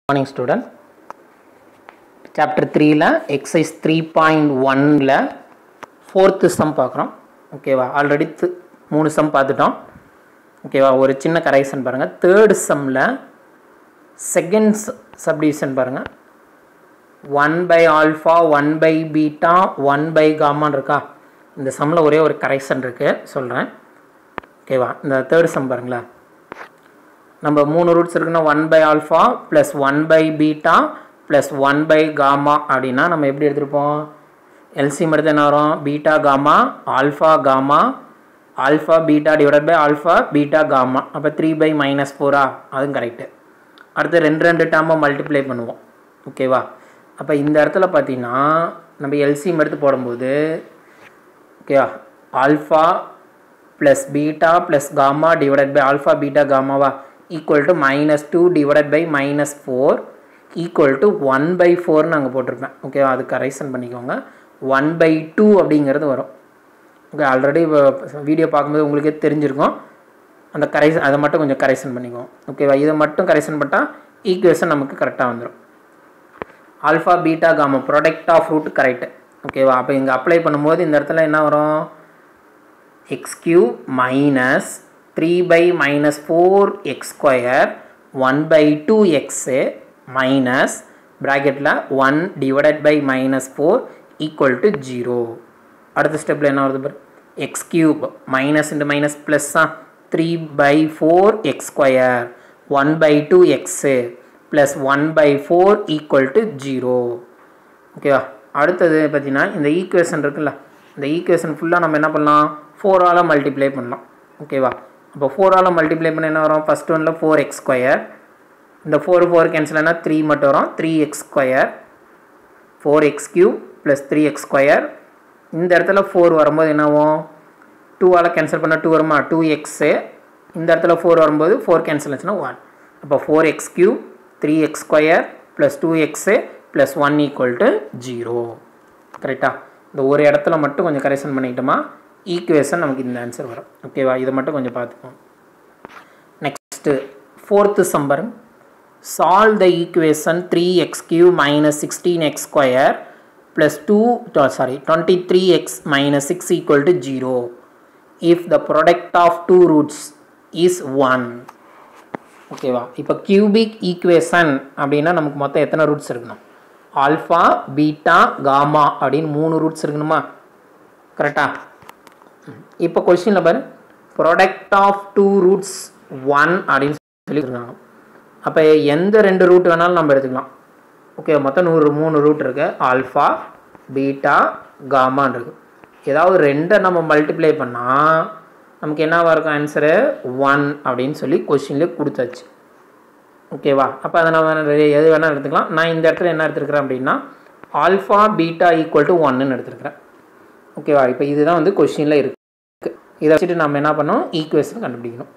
morning student chapter த்ரீல exercise three point ஒனில் fourth sum பார்க்குறோம் ஓகேவா ஆல்ரெடி மூணு சம் பார்த்துட்டோம் ஓகேவா ஒரு சின்ன கரெக்ஷன் பாருங்கள் தேர்ட் சம்மில் செகண்ட் சப்டிவிஷன் பாருங்கள் one by alpha one by beta one by காமான்னு இருக்கா இந்த சம்மில் ஒரே ஒரு கரெக்ஷன் இருக்குது சொல்கிறேன் ஓகேவா இந்த தேர்ட் சம் பாருங்களேன் நம்ம மூணு ரூட்ஸ் இருக்குன்னா one by alpha plus one by beta plus one by gamma அப்படின்னா நம்ம எப்படி எடுத்திருப்போம் எல்சிஎம் எடுத்து என்ன வரும் beta gamma alpha gamma alpha beta divide by alpha beta gamma அப்போ த்ரீ பை மைனஸ் ஃபோரா அதுவும் கரெக்டு அடுத்து ரெண்டு ரெண்டு டேர்மை மல்டிப்ளை பண்ணுவோம் ஓகேவா அப்போ இந்த இடத்துல பார்த்தீங்கன்னா நம்ம எல்சிஎம் எடுத்து போடும்போது ஓகேவா alpha plus beta plus gamma divided by alpha beta காமாவா equal to minus two divided by minus four equal to one by ஃபோர்னு அங்கே போட்டிருப்பேன் ஓகேவா அது கரெக்ஷன் பண்ணிக்கோங்க ஒன் பை டூ அப்படிங்கிறது வரும் ஓகே ஆல்ரெடி வீடியோ பார்க்கும்போது உங்களுக்கே தெரிஞ்சிருக்கும் அந்த கரெக்ஷன் அதை மட்டும் கொஞ்சம் கரெக்ஷன் பண்ணிக்குவோம் ஓகேவா இதை மட்டும் கரெக்ஷன் பண்ணிட்டால் ஈக்குவேஷன் நமக்கு கரெக்டாக வந்துடும் alpha beta gamma product of root correct ஓகேவா அப்போ இங்கே அப்ளை பண்ணும்போது இந்த இடத்துல என்ன வரும் x cube minus 3 by minus 4 x square 1 by 2 x minus bracketல 1 divided by minus 4 equal to 0 அடுத்த ஸ்டெப்பில் என்ன வருது பாரு x cube minus into minus plus ah 3 by 4 x square 1 by 2 x plus 1 by 4 equal to 0 ஓகேவா அடுத்தது பார்த்தீங்கன்னா இந்த equation இருக்குல்ல இந்த ஈக்குவேஷன் ஃபுல்லாக நம்ம என்ன பண்ணலாம் ஃபோரால் மல்டிப்ளை பண்ணலாம் ஓகேவா அப்போ ஃபோரால் மல்டிப்ளை பண்ண என்ன வரும் ஃபஸ்ட் ஒனில் ஃபோர் எக்ஸ் ஸ்கொயர் இந்த ஃபோர் ஃபோர் கேன்சல் ஆனால் த்ரீ மட்டும் வரும் three x square four x cube plus three x square இந்த இடத்துல ஃபோர் வரும்போது என்னாகும் டூவால் கேன்சல் பண்ணால் டூ வருமா டூ எக்ஸு இந்த இடத்துல ஃபோர் வரும்போது ஃபோர் கேன்சல் ஆச்சுன்னா ஒன் அப்போ four x cube three x square plus two x plus one equal to zero கரெக்டாக இந்த ஒரு இடத்துல மட்டும் கொஞ்சம் கரெக்ஷன் பண்ணிக்கிட்டோமா ஈக்குவேஷன் நமக்கு இந்த ஆன்சர் வரும் ஓகேவா இதை மட்டும் கொஞ்சம் பார்த்துப்போம் next fourth sum solve the equation three x cube minus sixteen x square plus two sorry twenty three x minus six equal to zero if the product of two roots is one ஓகேவா இப்போ cubic equation அப்படின்னா நமக்கு மொத்தம் எத்தனை roots இருக்கணும் alpha beta gamma அப்படின்னு மூணு roots இருக்கணுமா கரெக்டாக இப்போ கொஸ்டினில் பாரு product of two roots one அப்படின்னு சொல்லியிருக்காங்க அப்போ எந்த ரெண்டு ரூட் வேணாலும் நம்ம எடுத்துக்கலாம் ஓகே மொத்தம் நூறு மூணு ரூட் இருக்குது ஆல்ஃபா பீட்டா காமான் இருக்குது ஏதாவது ரெண்டை நம்ம மல்டிப்ளை பண்ணால் நமக்கு என்னவாக இருக்கும் ஆன்சரு ஒன் அப்படின்னு சொல்லி கொஷின்லேயே கொடுத்தாச்சு ஓகேவா அப்போ அதை நம்ம எது வேணாலும் எடுத்துக்கலாம் நான் இந்த இடத்துல என்ன எடுத்துருக்கிறேன் அப்படின்னா ஆல்ஃபா பீட்டா ஈக்குவல் டு ஒன்னுன்னு எடுத்துருக்கிறேன் ஓகேவா இப்போ இதுதான் வந்து கொஷினில் இருக்குது இதை வச்சுட்டு நம்ம என்ன பண்ணோம் ஈக்குவேஷன் கண்டுபிடிக்கணும்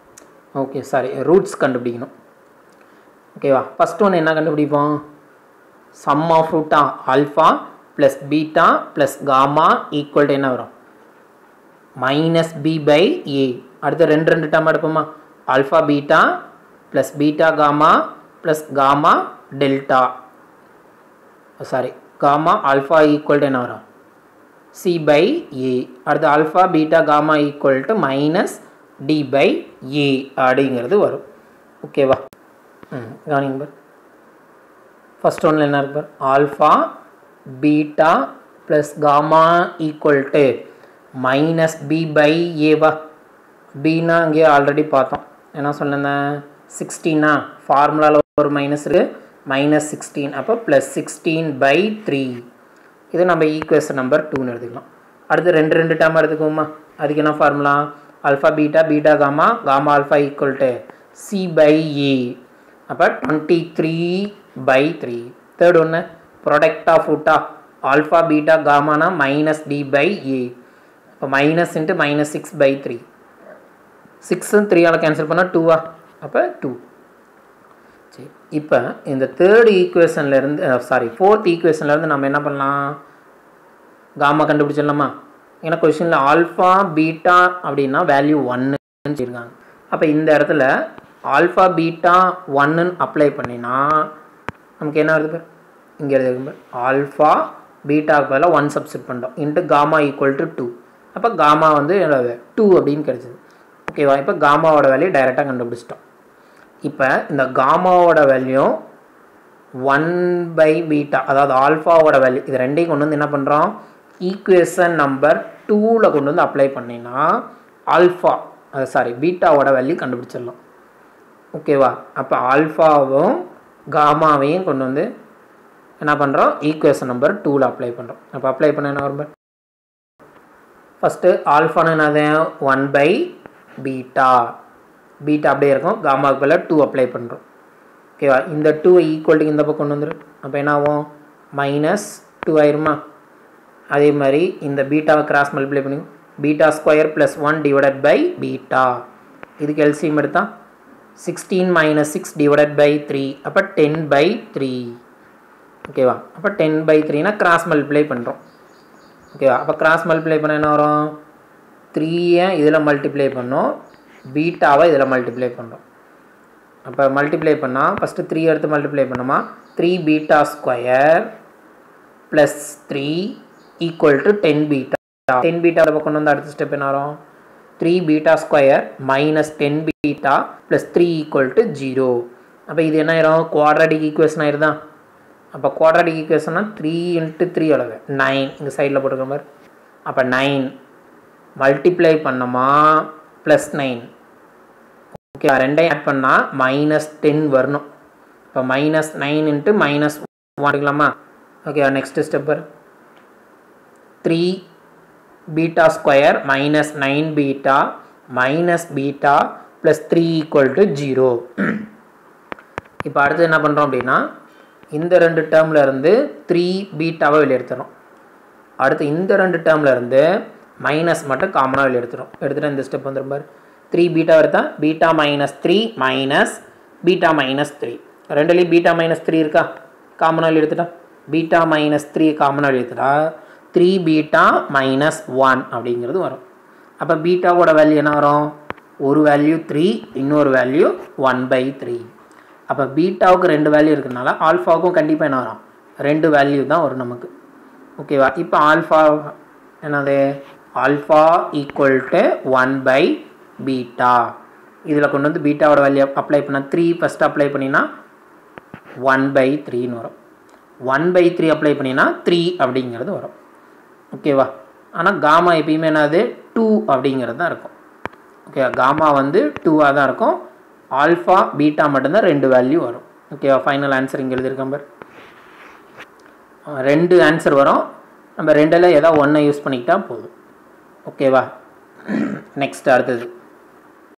ஓகே சாரி ரூட்ஸ் கண்டுபிடிக்கணும் ஓகேவா ஃபஸ்ட் ஒன்று என்ன கண்டுபிடிப்போம் சம் ஆஃப் ரூட்டா alpha plus beta plus gamma equal to என்ன வரும் மைனஸ் பி பை ஏ அடுத்து ரெண்டு ரெண்டு டேம் எடுப்போமா alpha beta plus beta gamma plus gamma delta sorry gamma alpha equal to என்ன வரும் சி பை ஏ அடுத்து alpha beta gamma equal to minus D by A அப்படிங்கிறது வரும் ஓகேவா ம் கவனிங்க பார் ஃபஸ்ட் ஒன்றில் என்ன இருக்கு பார் alpha beta plus gamma equal to minus B by ஏவா பின்னா அங்கேயே ஆல்ரெடி பார்த்தோம் என்ன சொன்னேன் சிக்ஸ்டீனா ஃபார்முலாவில் ஒரு மைனஸ் இருக்குது மைனஸ் சிக்ஸ்டீன் அப்போ ப்ளஸ் சிக்ஸ்டீன் பை த்ரீ இது நம்ம ஈக்குவேஷன் நம்பர் டூன்னு எடுத்துக்கலாம் அடுத்து ரெண்டு ரெண்டு டேம் எடுத்துக்குவோமா அதுக்கு என்ன formula alpha beta beta gamma gamma alpha equal to C by A அப்போ twenty three by three third ஒன்று ப்ராடக்ட் ஆஃப் ஃபுட்டா ஆல்ஃபா பீட்டா காமானா மைனஸ் டி பை ஏ இப்போ minus into minus six by three சிக்ஸும் த்ரீயால் cancel பண்ணால் டூவா அப்போ டூ சரி இப்போ இந்த தேர்ட் ஈக்குவேஷன்லேருந்து சாரி ஃபோர்த் ஈக்குவேஷன்லேருந்து நம்ம என்ன பண்ணலாம் காமா கண்டுபிடிச்சிடலாமா ஏன்னா கொஷினில் ஆல்ஃபா பீட்டா அப்படின்னா வேல்யூ ஒன்னு சொல்லியிருக்காங்க அப்போ இந்த இடத்துல ஆல்ஃபா பீட்டா ஒன்னுன்னு அப்ளை பண்ணினா நமக்கு என்ன வருது இங்கே எழுதுங்க ஆல்ஃபா பீட்டாவுக்கு பதிலாக ஒன் சப்ஸ்டிட் பண்ணிட்டோம் into gamma equal to two அப்போ காமா வந்து என்னது டூ அப்படின்னு கிடச்சிது ஓகேவா இப்போ காமாவோட வேல்யூ டைரெக்டாக கண்டுபிடிச்சிட்டோம் இப்போ இந்த காமாவோட வேல்யூ ஒன் பை பீட்டா அதாவது ஆல்ஃபாவோட வேல்யூ இது ரெண்டையும் கொண்டு வந்து என்ன பண்ணுறோம் ஈக்குவேஷன் நம்பர் டூவில் கொண்டு வந்து அப்ளை பண்ணினா ஆல்ஃபா அது சாரி பீட்டாவோட வேல்யூ கண்டுபிடிச்சிடலாம் ஓகேவா அப்போ ஆல்ஃபாவும் காமாவையும் கொண்டு வந்து என்ன பண்ணுறோம் ஈக்குவேஷன் நம்பர் டூவில் அப்ளை பண்ணுறோம் அப்போ அப்ளை பண்ண என்ன வரும் ஃபஸ்ட்டு ஆல்ஃபான்னு என்னது ஒன் பை பீட்டா பீட்டா அப்படியே இருக்கும் காமாவுக்கு பதிலாக டூ அப்ளை பண்ணுறோம் ஓகேவா இந்த டூவை ஈக்குவல்ட்டுக்கு இந்த பக்கம் கொண்டு வந்துடும் அப்போ என்ன ஆகும் மைனஸ் டூ ஆயிருமா அதே மாதிரி இந்த பீட்டாவை கிராஸ் மல்டிப்ளை பண்ணி beta square plus one divided by beta இதுக்கு எல்சிஎம் எடுத்தா sixteen minus six divided by three அப்போ டென் பை த்ரீ ஓகேவா அப்போ டென் பை த்ரீனா கிராஸ் மல்டிப்ளை பண்ணுறோம் ஓகேவா அப்போ கிராஸ் மல்டிப்ளை பண்ண என்ன வரும் த்ரீயை இதில் மல்டிப்ளை பண்ணோம் பீட்டாவை இதில் மல்டிப்ளை பண்ணுறோம் அப்போ மல்டிப்ளை பண்ணால் ஃபஸ்ட்டு த்ரீ எடுத்து மல்டிப்ளை பண்ணோமா three beta square plus three equal to ten beta ten beta கொண்டு வந்து அடுத்த ஸ்டெப் என்ன வரும் three beta square minus ten beta plus three equal to zero அப்போ இது என்ன ஆயிரும் குவாட்ராட்டிக் ஈக்குவேஷன் ஆயிருதா அப்போ குவாட்ராட்டிக் ஈக்குவேஷன்னா த்ரீ இன்ட்டு த்ரீ அளவு நைன் இங்கே சைடில் போட்டுக்கிற மாதிரி அப்போ நைன் மல்டிப்ளை பண்ணோமா ப்ளஸ் நைன் ஓகே ரெண்டையும் ஆட் பண்ணால் மைனஸ் டென் வரணும் இப்போ மைனஸ் நைன் இன்ட்டு மைனஸ் வாங்கிக்கலாமா okay next step three beta square minus nine beta minus beta plus three equal to zero இப்போ அடுத்து என்ன பண்ணுறோம் அப்படின்னா இந்த ரெண்டு டேர்மில் இருந்து த்ரீ பீட்டாவை வெளியே எடுத்துறோம் அடுத்து இந்த ரெண்டு டேர்மில் இருந்து மைனஸ் மட்டும் காமனாக வெளியே எடுத்துரும் எடுத்துகிட்டு இந்த ஸ்டெப் வந்துடும் பாரு த்ரீ பீட்டா எடுத்தா beta minus three minus beta minus three ரெண்டுலேயும் பீட்டா மைனஸ் த்ரீ இருக்கா காமனாக எடுத்துட்டா பீட்டா மைனஸ் த்ரீ காமனாக எடுத்துட்டா த்ரீ பீட்டா மைனஸ் ஒன் அப்படிங்கிறது வரும் அப்போ பீட்டாவோட வேல்யூ என்ன வரும் ஒரு வேல்யூ த்ரீ இன்னொரு வேல்யூ ஒன் பை த்ரீ அப்போ பீட்டாவுக்கு ரெண்டு வேல்யூ இருக்கிறதுனால ஆல்ஃபாவுக்கும் கண்டிப்பாக என்ன வரும் ரெண்டு வேல்யூ தான் வரும் நமக்கு ஓகேவா இப்போ ஆல்ஃபா என்னது alpha equal to one by beta இதில் கொண்டு வந்து பீட்டாவோட வேல்யூ அப்ளை பண்ணால் த்ரீ ஃபஸ்ட்டு அப்ளை பண்ணினா ஒன் பை த்ரீன்னு வரும் ஒன் பை த்ரீ அப்ளை பண்ணினா த்ரீ அப்படிங்கிறது வரும் ஓகேவா ஆனால் காமா எப்பயுமே என்னது டூ அப்படிங்கிறது தான் இருக்கும் ஓகேவா காமா வந்து டூவாக தான் இருக்கும் ஆல்ஃபா பீட்டா மட்டும்தான் ரெண்டு வேல்யூ வரும் ஓகேவா ஃபைனல் ஆன்சர் இங்கே எழுதியிருக்கேன் பார் ரெண்டு ஆன்சர் வரும் நம்ம ரெண்டில் ஏதாவது ஒன்றை யூஸ் பண்ணிக்கிட்டா போதும் ஓகேவா நெக்ஸ்ட் அடுத்தது